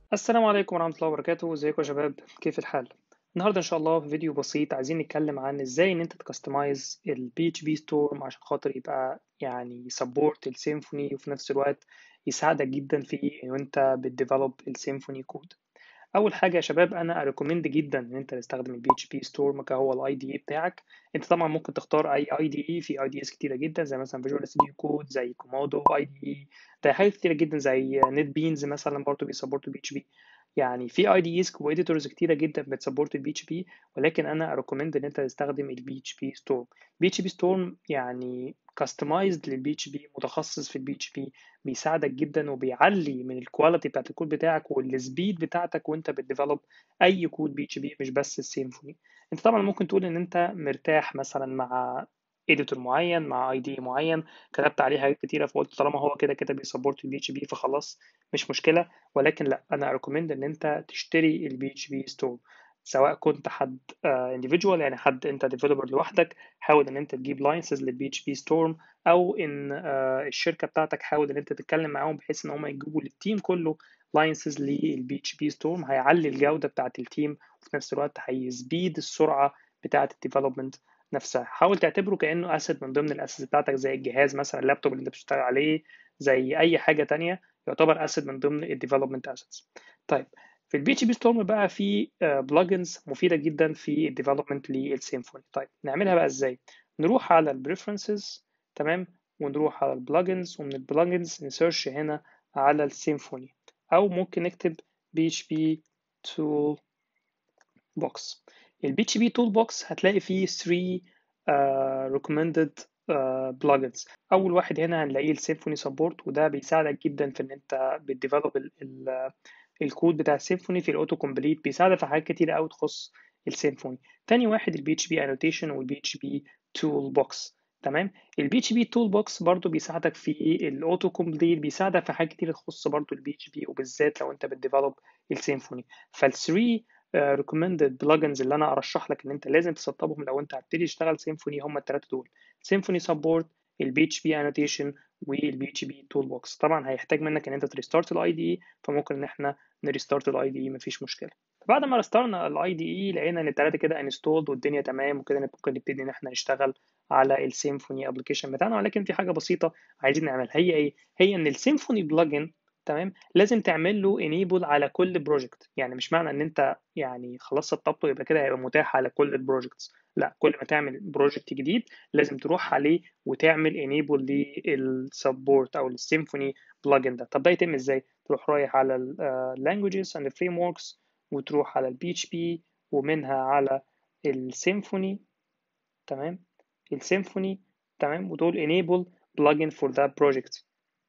السلام عليكم ورحمة الله وبركاته ازيكم يا شباب كيف الحال النهاردة ان شاء الله في فيديو بسيط عايزين نتكلم عن ازاي ان انت تكستمايز البي اتش بي ستورم عشان خاطر يبقى يعني يسبورت السيمفوني وفي نفس الوقت يساعدك جدا في ان انت بتديفلوب السيمفوني كود اول حاجه يا شباب انا اريكومند جدا ان انت تستخدم البي اتش بي ستورم كهو الاي دي اي بتاعك انت طبعا ممكن تختار اي اي دي اي في اي دي اس كتيره جدا زي مثلا فيجوال ستوديو كود زي كومودو اي دي اي ده حاجات كتيره جدا زي نت بينز مثلا برضه بيسبورتوا بي اتش بي يعني في اي دي اس واديتورز كتيره جدا بتسبورت البي اتش بي ولكن انا اريكومند ان انت تستخدم البي اتش بي ستورم بي اتش بي ستورم يعني كاستمايزد للبي اتش بي متخصص في البي اتش بي بيساعدك جدا وبيعلي من الكواليتي بتاعت الكود بتاعك والسبيد بتاعتك وانت بتديفلوب اي كود بي اتش بي مش بس السيمفوني انت طبعا ممكن تقول ان انت مرتاح مثلا مع اديتور معين مع اي دي معين كتبت عليه حاجات كتيره فقلت طالما هو كده كده بيسبورت البي اتش بي فخلاص مش مشكله ولكن لا انا اريكومند ان انت تشتري البي اتش بي ستور سواء كنت حد انديفيدوال uh, يعني حد انت ديفلوبر لوحدك حاول ان انت تجيب لاينسز للبي اتش بي ستورم او ان uh, الشركه بتاعتك حاول ان انت تتكلم معاهم بحيث ان هم يجيبوا للتيم كله لاينسز للبي اتش بي ستورم هيعلي الجوده بتاعت التيم وفي نفس الوقت هيزبيد السرعه بتاعت الديفلوبمنت نفسها حاول تعتبره كانه اسيت من ضمن الاسيتس بتاعتك زي الجهاز مثلا اللابتوب اللي انت بتشتغل عليه زي اي حاجه تانية يعتبر اسيت من ضمن الديفلوبمنت اسيتس طيب في البي اتش بي ستورم بقى في بلجنز مفيده جدا في الديفلوبمنت للسيمفوني طيب نعملها بقى ازاي نروح على البريفرنسز تمام ونروح على البلجنز ومن البلجنز نسيرش هنا على السيمفوني او ممكن نكتب بي اتش بي تول بوكس البي اتش بي تول بوكس هتلاقي فيه 3 uh, recommended بلجنز uh, اول واحد هنا هنلاقيه السيمفوني سبورت وده بيساعدك جدا في ان انت بتديفلوب الكود بتاع السيمفوني في الاوتو كومبليت بيساعدك في حاجات كتيره قوي تخص السيمفوني تاني واحد البي اتش بي انوتيشن والبي اتش بي تول بوكس تمام البي اتش بي تول بوكس برضو بيساعدك في الاوتو كومبليت بيساعدك في حاجات كتير تخص برضو البي اتش بي وبالذات لو انت بتديفلوب السيمفوني فالثري ريكومندد بلجنز اللي انا ارشح لك ان انت لازم تسطبهم لو انت هتبتدي تشتغل سيمفوني هم الثلاثه دول سيمفوني سبورت البي اتش بي انوتيشن والبي اتش بي تول بوكس طبعا هيحتاج منك ان انت تريستارت الاي دي اي فممكن ان احنا نريستارت الاي دي اي مفيش مشكله بعد ما رستارنا الاي دي اي لقينا ان الثلاثه كده انستولد والدنيا تمام وكده ممكن نبتدي ان احنا نشتغل على السيمفوني ابلكيشن بتاعنا ولكن في حاجه بسيطه عايزين نعملها هي ايه هي ان السيمفوني بلجن تمام لازم تعمل له انيبل على كل بروجكت يعني مش معنى ان انت يعني خلاص سطبته يبقى كده هيبقى متاح على كل البروجكتس لا كل ما تعمل بروجكت جديد لازم تروح عليه وتعمل انيبل للسبورت او السيمفوني بلجن ده طب ده يتم ازاي تروح رايح على اللانجوجز اند فريم وركس وتروح على البي اتش بي ومنها على السيمفوني تمام السيمفوني تمام وتقول enable plugin for that project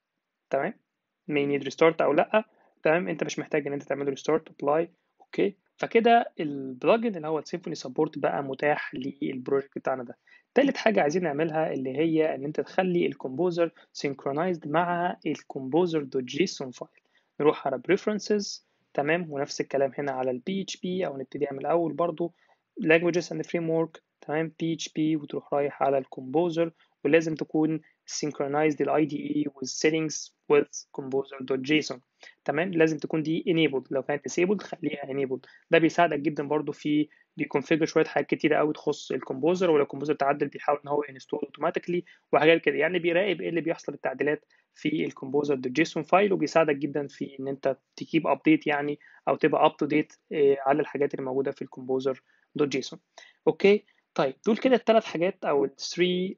تمام may need restart او لا تمام انت مش محتاج ان انت تعمل restart apply اوكي فكده البلجن اللي هو السيمفوني سبورت بقى متاح للبروجكت بتاعنا ده تالت حاجة عايزين نعملها اللي هي ان انت تخلي الكومبوزر synchronized مع الكومبوزر دوت جيسون فايل نروح على preferences تمام ونفس الكلام هنا على البي اتش بي او نبتدي من الاول برضو languages and framework تمام بي اتش بي وتروح رايح على الكومبوزر ولازم تكون synchronized ال IDE with settings with composer.json تمام لازم تكون دي enabled لو كانت disabled خليها enabled ده بيساعدك جدا برضو في بيكونفيجر شويه حاجات كتيره قوي تخص الكمبوزر ولو الكمبوزر تعدل بيحاول ان هو انستول اوتوماتيكلي وحاجات كده يعني بيراقب ايه اللي بيحصل التعديلات في الكمبوزر دوت جيسون فايل وبيساعدك جدا في ان انت تكيب ابديت يعني او تبقى اب تو ديت على الحاجات اللي موجوده في الكمبوزر دوت جيسون اوكي طيب دول كده الثلاث حاجات او الثري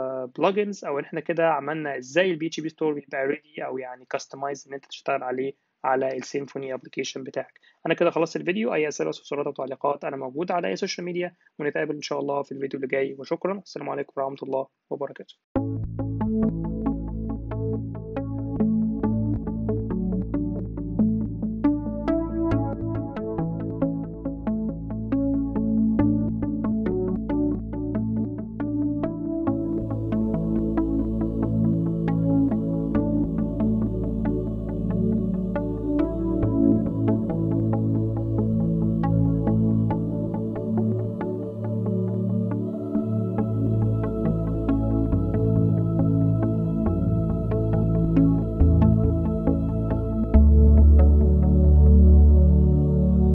بلجنز او احنا كده عملنا ازاي البي اتش بي ستور بيبقى ريدي او يعني كاستمايز ان انت تشتغل عليه على السيمفوني ابلكيشن بتاعك انا كده خلصت الفيديو اي اسئله استفسارات او تعليقات انا موجود على اي سوشيال ميديا ونتقابل ان شاء الله في الفيديو اللي جاي وشكرا السلام عليكم ورحمه الله وبركاته